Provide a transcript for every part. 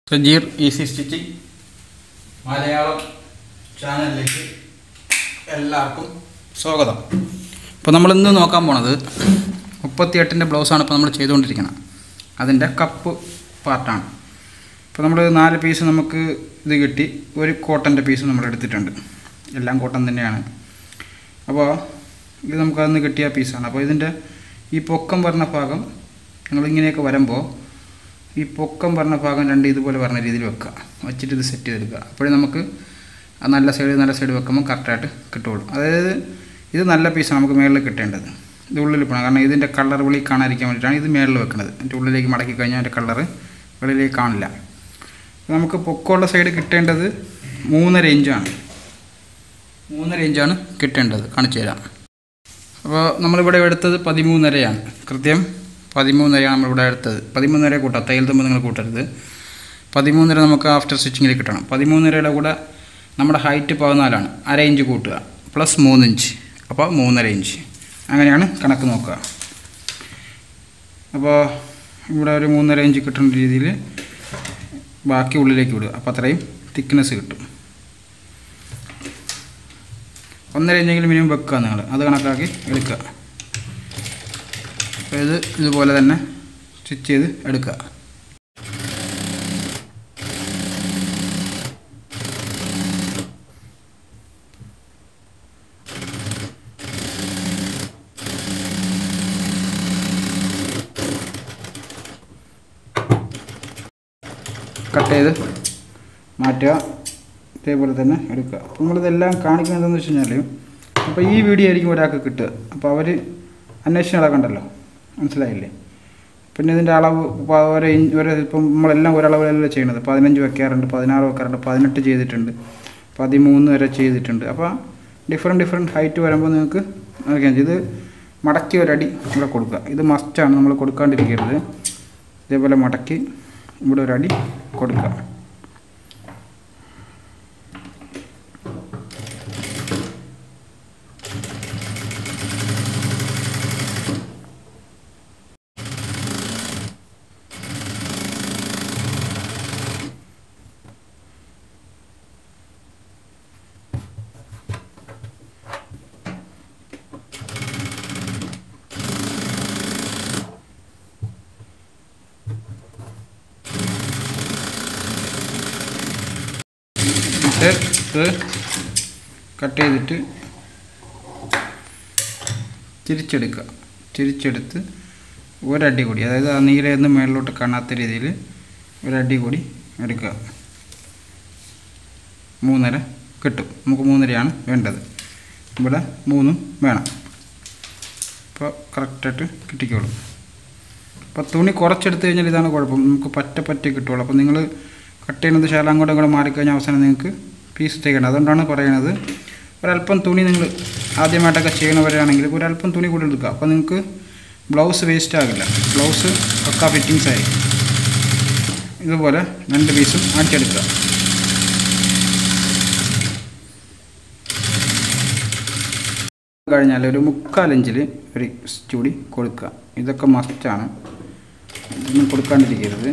Sajeer easy stitching Malayalam ചാനലിലേക്ക് എല്ലാവർക്കും സ്വാഗതം ഇപ്പോൾ നമ്മൾ ഇന്ന് നോക്കാൻ പോണത് മുപ്പത്തിയെട്ടിൻ്റെ ബ്ലൗസാണ് ഇപ്പോൾ നമ്മൾ ചെയ്തുകൊണ്ടിരിക്കുന്നത് അതിൻ്റെ കപ്പ് പാർട്ടാണ് ഇപ്പോൾ നമ്മൾ നാല് പീസ് നമുക്ക് ഇത് കിട്ടി ഒരു കോട്ടൻ്റെ പീസ് നമ്മൾ എടുത്തിട്ടുണ്ട് എല്ലാം കോട്ടൺ തന്നെയാണ് അപ്പോൾ ഇത് നമുക്ക് അന്ന് കിട്ടിയ പീസാണ് അപ്പോൾ ഇതിൻ്റെ ഈ പൊക്കം പറഞ്ഞ ഭാഗം നിങ്ങളിങ്ങനെയൊക്കെ വരുമ്പോൾ ഈ പൊക്കം പറഞ്ഞ ഭാഗം രണ്ട് ഇതുപോലെ പറഞ്ഞ രീതിയിൽ വെക്കുക വെച്ചിട്ട് ഇത് സെറ്റ് ചെയ്തെടുക്കുക അപ്പോഴേ നമുക്ക് ആ നല്ല സൈഡ് നല്ല സൈഡ് വെക്കുമ്പോൾ കറക്റ്റായിട്ട് കിട്ടുള്ളൂ അതായത് ഇത് നല്ല പീസാണ് നമുക്ക് മേളിൽ കിട്ടേണ്ടത് ഇത് ഉള്ളിൽ പോകണം കാരണം ഇതിൻ്റെ കളർ വെളി കാണാതിരിക്കാൻ വേണ്ടിയിട്ടാണ് ഇത് മേളിൽ വെക്കുന്നത് അതിൻ്റെ ഉള്ളിലേക്ക് മടക്കി കഴിഞ്ഞാൽ അതിൻ്റെ കളറ് വെളിയിലേക്ക് കാണില്ല നമുക്ക് പൊക്കമുള്ള സൈഡ് കിട്ടേണ്ടത് മൂന്നര ഇഞ്ചാണ് മൂന്നര ഇഞ്ചാണ് കിട്ടേണ്ടത് കാണിച്ചു തരാം അപ്പോൾ നമ്മളിവിടെ എടുത്തത് പതിമൂന്നരയാണ് കൃത്യം പതിമൂന്നരയാണ് നമ്മളിവിടെ എടുത്തത് പതിമൂന്നര കൂട്ടാം തയ്യൽ തുമ്പ് നിങ്ങൾ കൂട്ടരുത് പതിമൂന്നര നമുക്ക് ആഫ്റ്റർ സ്റ്റിച്ചിങ്ങിൽ കിട്ടണം പതിമൂന്നരയുടെ കൂടെ നമ്മുടെ ഹൈറ്റ് പതിനാലാണ് അര ഇഞ്ച് കൂട്ടുക പ്ലസ് മൂന്ന് ഇഞ്ച് അപ്പോൾ മൂന്നര ഇഞ്ച് അങ്ങനെയാണ് കണക്ക് നോക്കുക അപ്പോൾ ഇവിടെ ഒരു മൂന്നര ഇഞ്ച് കിട്ടുന്ന രീതിയിൽ ബാക്കി ഉള്ളിലേക്ക് വിടുക അപ്പോൾ അത്രയും തിക്നെസ് കിട്ടും ഒന്നര ഇഞ്ചെങ്കിലും മിനിമം വെക്കുക നിങ്ങൾ അത് കണക്കാക്കി എടുക്കുക അപ്പോൾ ഇത് ഇതുപോലെ തന്നെ സ്റ്റിച്ച് ചെയ്ത് എടുക്കുക കട്ട് ചെയ്ത് മാറ്റുക ഇതേപോലെ തന്നെ എടുക്കുക നമ്മളിതെല്ലാം കാണിക്കുന്നത് എന്താണെന്ന് വെച്ച് കഴിഞ്ഞാൽ അപ്പോൾ ഈ വീഡിയോ ആയിരിക്കും ഒരാൾക്ക് കിട്ടുക അപ്പോൾ അവർ അന്വേഷണം നടക്കണ്ടല്ലോ മനസ്സിലായില്ലേ പിന്നെ ഇതിൻ്റെ അളവ് ഇപ്പോൾ ഓരോ ഇഞ്ച് ഓരോ ഇപ്പം നമ്മളെല്ലാം ഒരളവിലല്ല ചെയ്യണത് പതിനഞ്ച് വെക്കാറുണ്ട് പതിനാറ് വെക്കാറുണ്ട് പതിനെട്ട് ചെയ്തിട്ടുണ്ട് പതിമൂന്ന് വരെ ചെയ്തിട്ടുണ്ട് അപ്പോൾ ഡിഫറെൻറ്റ് ഡിഫറെൻറ്റ് ഹൈറ്റ് വരുമ്പോൾ നിങ്ങൾക്ക് നോക്കിയാൽ ഇത് മടക്കി ഒരടി ഇവിടെ കൊടുക്കുക ഇത് മസ്റ്റാണ് നമ്മൾ കൊടുക്കാണ്ടിരിക്കരുത് ഇതേപോലെ മടക്കി ഇവിടെ ഒരടി കൊടുക്കുക എന്നിട്ട് ഇത് കട്ട് ചെയ്തിട്ട് തിരിച്ചെടുക്കുക തിരിച്ചെടുത്ത് ഒരടി കൂടി അതായത് ആ നീലയൊന്നും മേളിലോട്ട് കാണാത്ത രീതിയിൽ ഒരടി കൂടി എടുക്കുക മൂന്നര കിട്ടും നമുക്ക് മൂന്നരയാണ് വേണ്ടത് ഇവിടെ മൂന്നും വേണം അപ്പോൾ കറക്റ്റായിട്ട് കിട്ടിക്കോളും അപ്പോൾ തുണി കുറച്ചെടുത്ത് കഴിഞ്ഞാൽ ഇതാണ് കുഴപ്പം നമുക്ക് പറ്റ പറ്റി കിട്ടുള്ളൂ അപ്പോൾ നിങ്ങൾ കട്ട് ചെയ്യുന്നത് ശാല അങ്ങോട്ടും ഇങ്ങോട്ടും മാറിക്കഴിഞ്ഞാൽ അവസാനം നിങ്ങൾക്ക് പീസ് ചെയ്യേണ്ടത് അതുകൊണ്ടാണ് പറയുന്നത് ഒരല്പം തുണി നിങ്ങൾ ആദ്യമായിട്ടൊക്കെ ചെയ്യണവരാണെങ്കിൽ ഒരല്പം തുണി കൂടി എടുക്കുക അപ്പോൾ നിങ്ങൾക്ക് ബ്ലൗസ് വേസ്റ്റ് ആകില്ല ബ്ലൗസ് പക്ക ഫിറ്റിങ്സ് ആയി ഇതുപോലെ രണ്ട് പീസും അടിച്ചെടുക്കുക കഴിഞ്ഞാൽ ഒരു മുക്കാലിഞ്ചിൽ ഒരു ചൂടി കൊടുക്കുക ഇതൊക്കെ മസ്റ്റാണ് ഇതൊന്നും കൊടുക്കാണ്ടിരിക്കരുത്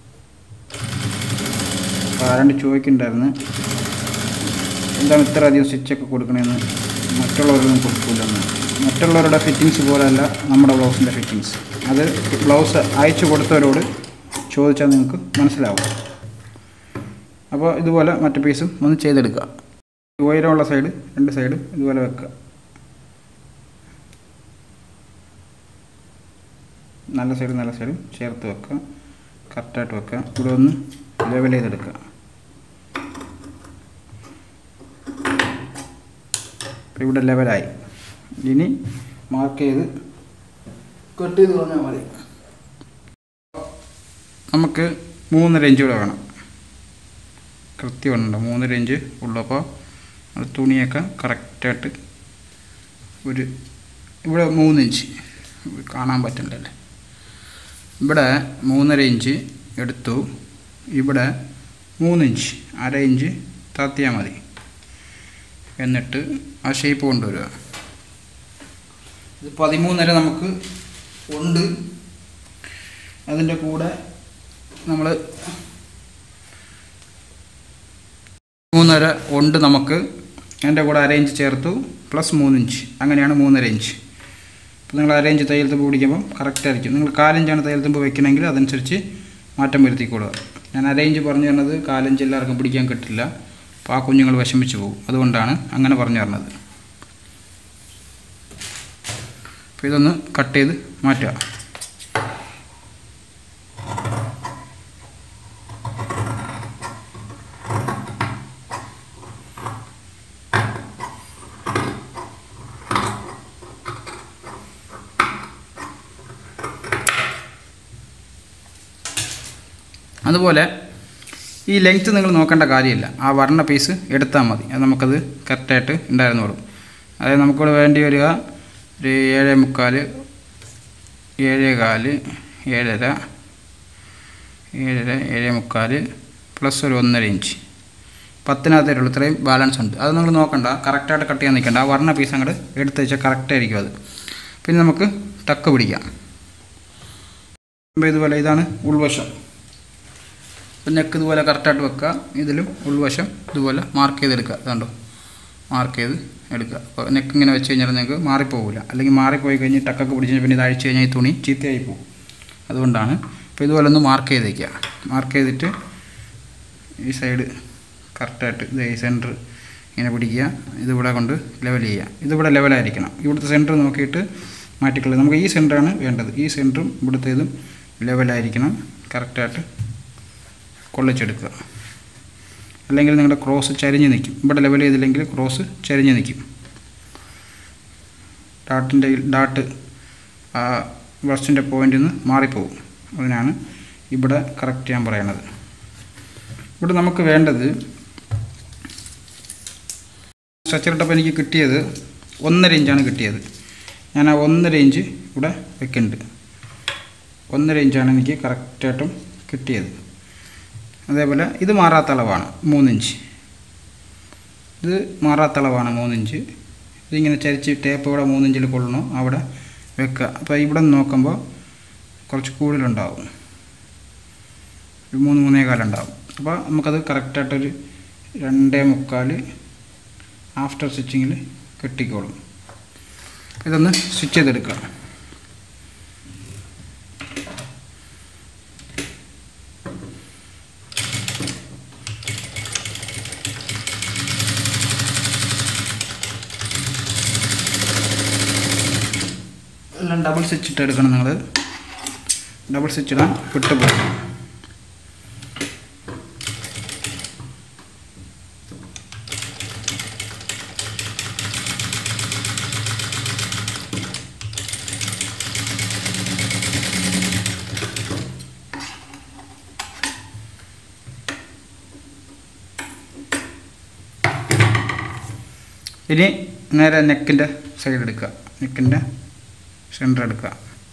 ആരാണ്ട് ചോദിക്കുന്നുണ്ടായിരുന്നു എന്താണ് ഇത്ര അധികം സ്റ്റിച്ചൊക്കെ കൊടുക്കണമെന്ന് മറ്റുള്ളവരൊന്നും കൊടുക്കില്ലെന്ന് മറ്റുള്ളവരുടെ ഫിറ്റിങ്സ് പോലെയല്ല നമ്മുടെ ബ്ലൗസിൻ്റെ ഫിറ്റിങ്സ് അത് ബ്ലൗസ് അയച്ചു കൊടുത്തവരോട് ചോദിച്ചാൽ നിങ്ങൾക്ക് മനസ്സിലാവും അപ്പോൾ ഇതുപോലെ മറ്റു പീസും ഒന്ന് ചെയ്തെടുക്കുക ഉയരമുള്ള സൈഡ് രണ്ട് സൈഡ് ഇതുപോലെ വെക്കുക നല്ല സൈഡ് നല്ല സൈഡും ചേർത്ത് വെക്കുക കറക്റ്റായിട്ട് വെക്കുക ഇവിടെ ഒന്ന് ലെവൽ ചെയ്തെടുക്കുക അപ്പോൾ ഇവിടെ ലെവലായി ഇനി മാർക്ക് ചെയ്ത് കട്ട് ചെയ്ത് പറഞ്ഞാൽ മതി നമുക്ക് മൂന്നര ഇഞ്ച് കൂടെ വേണം കൃത്യമുണ്ട് മൂന്നര ഇഞ്ച് ഉള്ളപ്പോൾ അത് തുണിയൊക്കെ കറക്റ്റായിട്ട് ഒരു ഇവിടെ മൂന്ന് ഇഞ്ച് കാണാൻ പറ്റണ്ടല്ലേ ഇവിടെ മൂന്നര ഇഞ്ച് എടുത്തു ഇവിടെ മൂന്ന് ഇഞ്ച് അര ഇഞ്ച് താത്തിയാൽ മതി എന്നിട്ട് ആ ഷേപ്പ് കൊണ്ടുവരിക ഇത് പതിമൂന്നര നമുക്ക് ഉണ്ട് അതിൻ്റെ കൂടെ നമ്മൾ മൂന്നര ഉണ്ട് നമുക്ക് അതിൻ്റെ കൂടെ അരയിഞ്ച് ചേർത്തു പ്ലസ് മൂന്നിഞ്ച് അങ്ങനെയാണ് മൂന്നര ഇഞ്ച് അപ്പോൾ നിങ്ങൾ അരയിഞ്ച് തയ്യൽ തുമ്പ് പിടിക്കുമ്പം കറക്റ്റ് ആയിരിക്കും നിങ്ങൾ കാലഞ്ചാണ് തയ്യൽ തുമ്പ് വെക്കണമെങ്കിൽ അതനുസരിച്ച് മാറ്റം വരുത്തിക്കൊള്ളുക ഞാൻ അരയിഞ്ച് പറഞ്ഞു തന്നത് കാലഞ്ച് എല്ലാവർക്കും പിടിക്കാൻ കിട്ടില്ല അപ്പോൾ ആ കുഞ്ഞുങ്ങൾ വിഷമിച്ച് പോകും അതുകൊണ്ടാണ് അങ്ങനെ പറഞ്ഞു തരണത് അപ്പോൾ ഇതൊന്ന് കട്ട് ചെയ്ത് മാറ്റുക അതുപോലെ ഈ ലെങ്ത്ത് നിങ്ങൾ നോക്കേണ്ട കാര്യമില്ല ആ വർണ്ണ പീസ് എടുത്താൽ മതി അത് നമുക്കത് കറക്റ്റായിട്ട് ഉണ്ടായിരുന്നോളും അതായത് നമുക്കിവിടെ വേണ്ടി വരിക ഒരു ഏഴേ മുക്കാൽ ഏഴേ കാല് ഏഴര ഏഴര ഏഴേ മുക്കാൽ പ്ലസ് ഒരു ഒന്നര ഇഞ്ച് പത്തിനകത്തേ ഉള്ളൂ ഇത്രയും ബാലൻസ് ഉണ്ട് അത് നിങ്ങൾ നോക്കണ്ട കറക്റ്റായിട്ട് കട്ട് ചെയ്യാൻ നിൽക്കണ്ട ആ വർണ്ണ പീസ് അങ്ങോട്ട് എടുത്ത് വെച്ചാൽ കറക്റ്റായിരിക്കും അത് പിന്നെ നമുക്ക് ടക്ക് പിടിക്കാം അപ്പോൾ ഇതുപോലെ ഇതാണ് ഉൾവശം അപ്പം നെക്ക് ഇതുപോലെ കറക്റ്റായിട്ട് വെക്കുക ഇതിലും ഉൾവശം ഇതുപോലെ മാർക്ക് ചെയ്തെടുക്കുക അതുകൊണ്ടോ മാർക്ക് ചെയ്ത് എടുക്കുക അപ്പോൾ നെക്ക് ഇങ്ങനെ വെച്ച് കഴിഞ്ഞാൽ നിങ്ങൾക്ക് മാറിപ്പോകില്ല അല്ലെങ്കിൽ മാറിപ്പോയി കഴിഞ്ഞ് ടക്കൊക്കെ പിടിച്ച് കഴിഞ്ഞാൽ പിന്നെ ഇത് അഴിച്ച് കഴിഞ്ഞാൽ ഈ തുണി ചീത്തയായി പോകും അതുകൊണ്ടാണ് അപ്പോൾ ഇതുപോലെ ഒന്ന് മാർക്ക് ചെയ്തേക്കുക മാർക്ക് ചെയ്തിട്ട് ഈ സൈഡ് കറക്റ്റായിട്ട് ഇത് ഈ സെൻറ്റർ ഇങ്ങനെ പിടിക്കുക ഇതിവിടെ കൊണ്ട് ലെവൽ ചെയ്യുക ഇതിവിടെ ലെവലായിരിക്കണം ഇവിടുത്തെ സെൻറ്റർ നോക്കിയിട്ട് മാറ്റിക്കളയുക നമുക്ക് ഈ സെൻറ്ററാണ് വേണ്ടത് ഈ സെൻറ്ററും ഇവിടുത്തെ ഇതും ലെവലായിരിക്കണം കറക്റ്റായിട്ട് കൊള്ളിച്ചെടുക്കുക അല്ലെങ്കിൽ നിങ്ങളുടെ ക്രോസ് ചരിഞ്ഞ് നിൽക്കും ഇവിടെ ലെവൽ ചെയ്തില്ലെങ്കിൽ ക്രോസ് ചരിഞ്ഞ് നിൽക്കും ഡാട്ടിൻ്റെ ഡാട്ട് ആ ബ്രസ്റ്റിൻ്റെ പോയിന്റിൽ നിന്ന് മാറിപ്പോകും അതിനാണ് ഇവിടെ കറക്റ്റ് ചെയ്യാൻ പറയണത് ഇവിടെ നമുക്ക് വേണ്ടത് സ്ട്രക്ചർ ഇട്ടപ്പോൾ എനിക്ക് കിട്ടിയത് ഒന്നര ഇഞ്ചാണ് കിട്ടിയത് ഞാൻ ആ ഒന്നര ഇഞ്ച് ഇവിടെ വെക്കുന്നുണ്ട് ഒന്നര ഇഞ്ചാണ് എനിക്ക് കറക്റ്റായിട്ടും കിട്ടിയത് അതേപോലെ ഇത് മാറാത്ത അളവാണ് മൂന്നിഞ്ച് ഇത് മാറാത്ത അളവാണ് മൂന്നിഞ്ച് ഇതിങ്ങനെ ചരിച്ച് ടേപ്പ് ഇവിടെ മൂന്നിഞ്ചിൽ കൊള്ളണോ അവിടെ വെക്കുക അപ്പോൾ ഇവിടെ നിന്ന് നോക്കുമ്പോൾ കുറച്ച് കൂടുതലുണ്ടാവും ഒരു മൂന്ന് മൂന്നേ കാലുണ്ടാവും അപ്പോൾ നമുക്കത് കറക്റ്റായിട്ടൊരു രണ്ടേ മുക്കാൽ ആഫ്റ്റർ സ്റ്റിച്ചിങ്ങിൽ കെട്ടിക്കോളും ഇതൊന്ന് സ്റ്റിച്ച് ചെയ്തെടുക്കുക എല്ലാം ഡബിൾ സ്റ്റിച്ച് ഇട്ട് എടുക്കണം നിങ്ങൾ ഡബിൾ സ്റ്റിച്ച് ഇടാൻ വിട്ടുപോകും ഇനി നേരെ നെക്കിൻ്റെ സൈഡ് എടുക്കുക നെക്കിൻ്റെ സെൻറ്റർ എടുക്കുക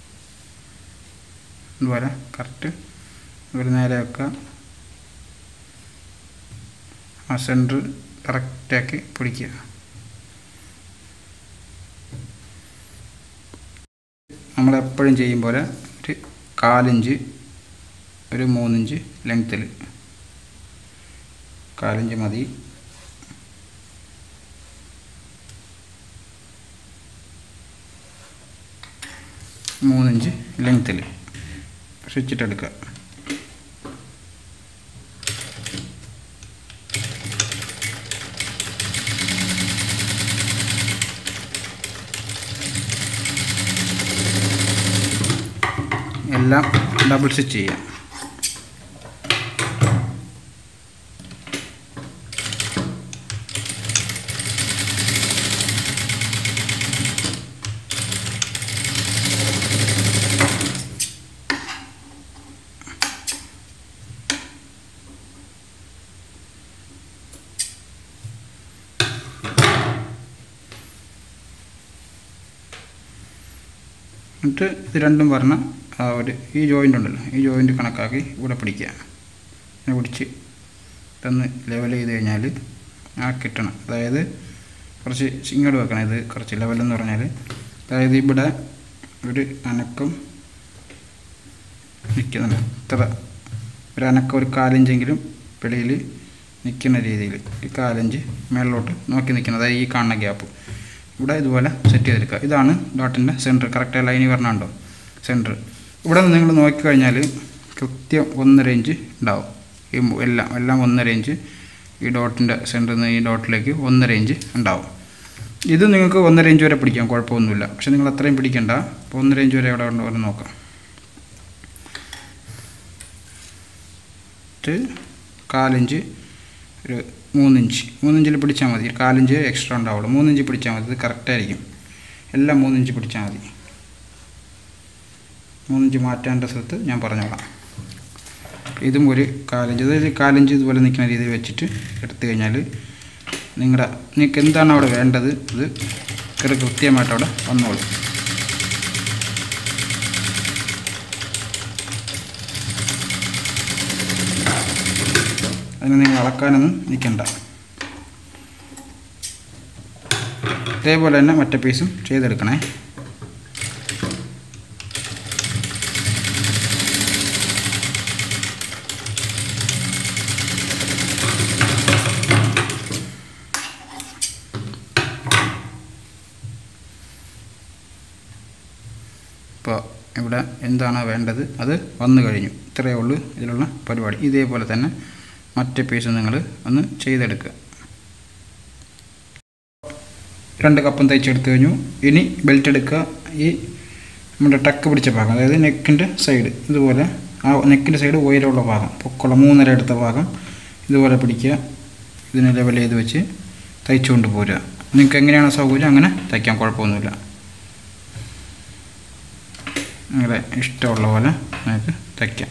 അതുപോലെ കറക്റ്റ് ഒരു നേരെ വെക്കുക ആ സെൻറ്റർ കറക്റ്റാക്കി പിടിക്കുക നമ്മളെപ്പോഴും ചെയ്യും പോലെ ഒരു കാലിഞ്ച് ഒരു മൂന്നിഞ്ച് ലെങ്ത്തിൽ കാലിഞ്ച് മതി മൂന്നിഞ്ച് ലെങ്ത്തിൽ സ്വിച്ചിട്ടെടുക്കുക എല്ലാം ഡബിൾ സ്റ്റിച്ച് ചെയ്യാം എന്നിട്ട് ഇത് രണ്ടും പറഞ്ഞ ആ ഒരു ഈ ജോയിൻ്റ് ഉണ്ടല്ലോ ഈ ജോയിൻ്റ് കണക്കാക്കി ഇവിടെ പിടിക്കുക ഇങ്ങനെ പിടിച്ച് ഇതൊന്ന് ലെവൽ ചെയ്ത് കഴിഞ്ഞാൽ ആ കിട്ടണം അതായത് കുറച്ച് ഇങ്ങോട്ട് വെക്കണം ഇത് കുറച്ച് ലെവലെന്ന് പറഞ്ഞാൽ അതായത് ഇവിടെ ഒരു അനക്കം നിൽക്കുന്നുണ്ട് ഇത്ര ഒരു അനക്കം ഒരു കാലിഞ്ചെങ്കിലും വെളിയിൽ നിൽക്കുന്ന രീതിയിൽ ഈ കാലഞ്ച് മേളിലോട്ട് നോക്കി നിൽക്കുന്നത് അതായത് ഈ കാണുന്ന ഗ്യാപ്പ് ഇവിടെ ഇതുപോലെ സെറ്റ് ചെയ്തെടുക്കുക ഇതാണ് ഡോട്ടിൻ്റെ സെൻറ്റർ കറക്റ്റ് ലൈനിൽ വരണുണ്ടോ സെൻറ്റർ ഇവിടെ നിന്ന് നിങ്ങൾ നോക്കിക്കഴിഞ്ഞാൽ കൃത്യം ഒന്നര ഇഞ്ച് ഉണ്ടാവും ഈ മു- എല്ലാം എല്ലാം ഒന്നര ഇഞ്ച് ഈ ഡോട്ടിൻ്റെ സെൻറ്ററിൽ നിന്ന് ഈ ഡോട്ടിലേക്ക് ഒന്നര ഇഞ്ച് ഉണ്ടാവും ഇത് നിങ്ങൾക്ക് ഒന്നര ഇഞ്ച് വരെ പിടിക്കാം കുഴപ്പമൊന്നുമില്ല പക്ഷെ നിങ്ങൾ അത്രയും പിടിക്കണ്ട അപ്പോൾ ഒന്നര ഇഞ്ച് വരെ എവിടെ ഉണ്ടോ എന്ന് നോക്കാം എന്നിട്ട് കാലിഞ്ച് ഒരു മൂന്നിഞ്ച് മൂന്നിഞ്ചിൽ പിടിച്ചാൽ മതി കാലിഞ്ച് എക്സ്ട്രാ ഉണ്ടാവുള്ളൂ മൂന്നിഞ്ച് പിടിച്ചാൽ മതി ഇത് കറക്റ്റായിരിക്കും എല്ലാം മൂന്നിഞ്ച് പിടിച്ചാൽ മതി മൂന്നിഞ്ച് മാറ്റേണ്ട സ്ഥലത്ത് ഞാൻ പറഞ്ഞോളാം ഇതും ഒരു കാലിഞ്ച് അതായത് കാലിഞ്ച് ഇതുപോലെ നിൽക്കുന്ന രീതിയിൽ വെച്ചിട്ട് എടുത്തു കഴിഞ്ഞാൽ നിങ്ങളുടെ നിങ്ങൾക്ക് എന്താണ് അവിടെ വേണ്ടത് അത് കൃ- കൃത്യമായിട്ട് അവിടെ വന്നോളൂ അതിന് നിങ്ങൾ അളക്കാനൊന്നും നിൽക്കണ്ട ഇതേപോലെ തന്നെ മറ്റേ പീസും ചെയ്തെടുക്കണേ ഇപ്പോൾ ഇവിടെ എന്താണ് വേണ്ടത് അത് വന്നു കഴിഞ്ഞു ഇത്രയേ ഉള്ളൂ ഇതിലുള്ള പരിപാടി ഇതേപോലെ തന്നെ മറ്റേ പീസ് നിങ്ങൾ ഒന്ന് ചെയ്തെടുക്കുക രണ്ട് കപ്പും തയ്ച്ചെടുത്ത് കഴിഞ്ഞു ഇനി ബെൽറ്റ് എടുക്കുക ഈ നമ്മുടെ ടക്ക് പിടിച്ച ഭാഗം അതായത് നെക്കിൻ്റെ സൈഡ് ഇതുപോലെ ആ നെക്കിൻ്റെ സൈഡ് ഉയരമുള്ള ഭാഗം പൊക്കമുള്ള മൂന്നര എടുത്ത ഭാഗം ഇതുപോലെ പിടിക്കുക ഇതിനെ ലെവൽ ചെയ്ത് വെച്ച് തയ്ച്ചുകൊണ്ട് പോരുക നിങ്ങൾക്ക് എങ്ങനെയാണ് സൗകര്യം അങ്ങനെ തയ്ക്കാൻ കുഴപ്പമൊന്നുമില്ല നിങ്ങളുടെ ഇഷ്ടമുള്ള പോലെ നിങ്ങൾക്ക് തയ്ക്കാം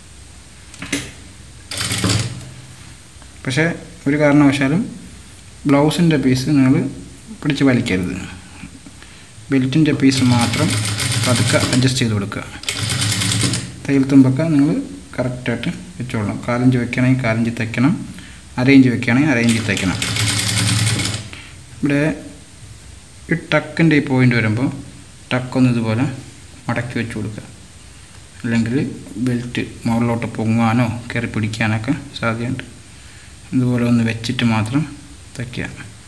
പക്ഷേ ഒരു കാരണവശാലും ബ്ലൗസിൻ്റെ പീസ് നിങ്ങൾ പിടിച്ച് വലിക്കരുത് ബെൽറ്റിൻ്റെ പീസ് മാത്രം പതുക്കെ അഡ്ജസ്റ്റ് ചെയ്ത് കൊടുക്കുക തയ്യൽ തുമ്പൊക്കെ നിങ്ങൾ കറക്റ്റായിട്ട് വെച്ചോളണം കാലഞ്ച് വെക്കണമെങ്കിൽ കാലഞ്ച് തയ്ക്കണം അരയിഞ്ച് വെക്കുകയാണെങ്കിൽ അരയിഞ്ച് തയ്ക്കണം ഇവിടെ ഈ ടക്കിൻ്റെ ഈ പോയിൻ്റ് വരുമ്പോൾ ടക്കൊന്ന് ഇതുപോലെ മടക്കി വെച്ച് കൊടുക്കുക അല്ലെങ്കിൽ ബെൽറ്റ് മുകളിലോട്ട് പൊങ്ങാനോ കയറി പിടിക്കാനൊക്കെ സാധ്യതയുണ്ട് ഇതുപോലെ ഒന്ന് വെച്ചിട്ട് മാത്രം തയ്ക്കുക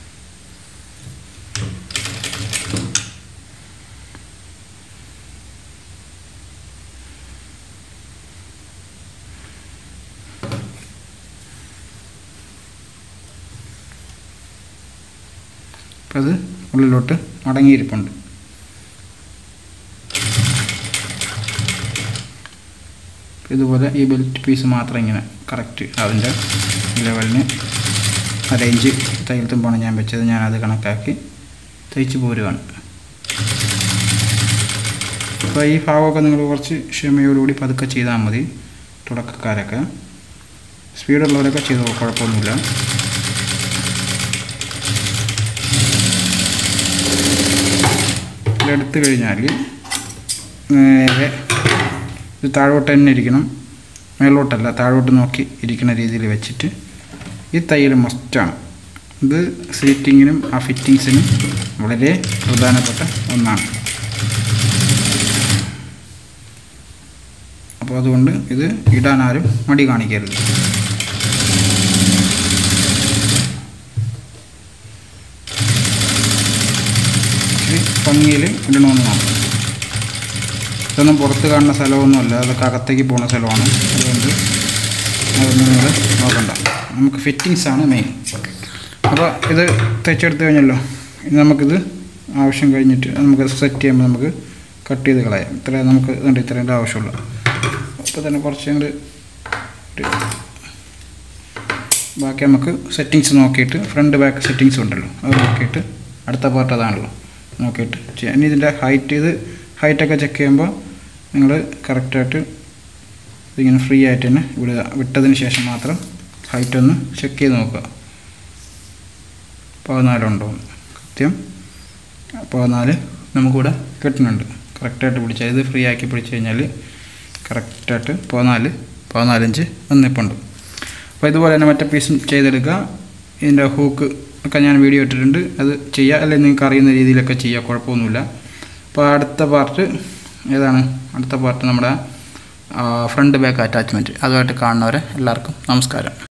അപ്പം അത് ഉള്ളിലോട്ട് മടങ്ങിയിരിപ്പുണ്ട് ഇതുപോലെ ഈ ബെൽറ്റ് പീസ് മാത്രം ഇങ്ങനെ കറക്റ്റ് അതിൻ്റെ ലെവലിന് അരയിഞ്ച് തയ്യൽ തുമ്പാണ് ഞാൻ വെച്ചത് ഞാനത് കണക്കാക്കി തയ്ച്ച് പോരുകയാണ് അപ്പോൾ ഈ ഭാഗമൊക്കെ നിങ്ങൾ കുറച്ച് ക്ഷമയോടുകൂടി പതുക്കെ ചെയ്താൽ മതി തുടക്കക്കാരൊക്കെ സ്പീഡുള്ളവരൊക്കെ ചെയ്തോ കുഴപ്പമൊന്നുമില്ല ഇതെടുത്തു കഴിഞ്ഞാൽ നേരെ ഇത് താഴോട്ട് തന്നെ ഇരിക്കണം മേലോട്ടല്ല താഴോട്ട് നോക്കി ഇരിക്കുന്ന രീതിയിൽ വെച്ചിട്ട് ഈ തയ്യൽ മസ്റ്റാണ് ഇത് സീറ്റിങ്ങിനും ആ ഫിറ്റിങ്സിനും വളരെ പ്രധാനപ്പെട്ട ഒന്നാണ് അപ്പോൾ അതുകൊണ്ട് ഇത് ഇടാൻ ആരും മടി കാണിക്കരുത് ഇച്ചിരി ഭംഗിയിൽ ഇടണമെന്ന് മാത്രം ഇതൊന്നും പുറത്ത് കാണുന്ന സ്ഥലമൊന്നുമല്ല അതൊക്കെ അകത്തേക്ക് പോകുന്ന സ്ഥലമാണ് അതുകൊണ്ട് അതൊന്നും നിങ്ങൾ നോക്കണ്ട നമുക്ക് ഫിറ്റിങ്സ് ആണ് മെയിൻ അപ്പോൾ ഇത് തയ്ച്ചെടുത്ത് കഴിഞ്ഞല്ലോ ഇനി നമുക്കിത് ആവശ്യം കഴിഞ്ഞിട്ട് നമുക്ക് സെറ്റ് ചെയ്യുമ്പോൾ നമുക്ക് കട്ട് ചെയ്ത് കളയാം ഇത്ര നമുക്ക് ഇതുണ്ട് ഇത്രേൻ്റെ ആവശ്യമുള്ളൂ അപ്പോൾ തന്നെ കുറച്ച് അങ്ങോട്ട് ബാക്കി നമുക്ക് സെറ്റിങ്സ് നോക്കിയിട്ട് ഫ്രണ്ട് ബാക്ക് സെറ്റിങ്സ് ഉണ്ടല്ലോ അത് നോക്കിയിട്ട് അടുത്ത പാർട്ട് അതാണല്ലോ നോക്കിയിട്ട് ചെയ്യാം ഇനി ഇതിൻ്റെ ഹൈറ്റ് ഇത് ഹൈറ്റൊക്കെ ചെക്ക് ചെയ്യുമ്പോൾ നിങ്ങൾ കറക്റ്റായിട്ട് ഇതിങ്ങനെ ഫ്രീ ആയിട്ട് തന്നെ വിടുക വിട്ടതിന് ശേഷം മാത്രം ഹൈറ്റ് ഒന്ന് ചെക്ക് ചെയ്ത് നോക്കുക പതിനാലുണ്ടോ എന്ന്. കൃത്യം പതിനാല് നമുക്കിവിടെ കിട്ടുന്നുണ്ട് കറക്റ്റായിട്ട് പിടിച്ചാൽ ഇത് ഫ്രീ ആക്കി പിടിച്ച് കഴിഞ്ഞാൽ കറക്റ്റായിട്ട് പതിനാല് പതിനാലഞ്ച് വന്നിപ്പുണ്ട് അപ്പോൾ ഇതുപോലെ തന്നെ മറ്റേ പീസും ചെയ്തെടുക്കുക ഇതിൻ്റെ ഹൂക്ക് ഒക്കെ ഞാൻ വീഡിയോ ഇട്ടിട്ടുണ്ട് അത് ചെയ്യുക അല്ലെങ്കിൽ നിങ്ങൾക്ക് അറിയുന്ന രീതിയിലൊക്കെ ചെയ്യുക കുഴപ്പമൊന്നുമില്ല അപ്പോൾ അടുത്ത പാർട്ട് ഏതാണ് അടുത്ത പാർട്ട് നമ്മുടെ ഫ്രണ്ട് ബാക്ക് അറ്റാച്ച്മെൻറ്റ് അതുമായിട്ട് കാണുന്നവരെ എല്ലാവർക്കും നമസ്കാരം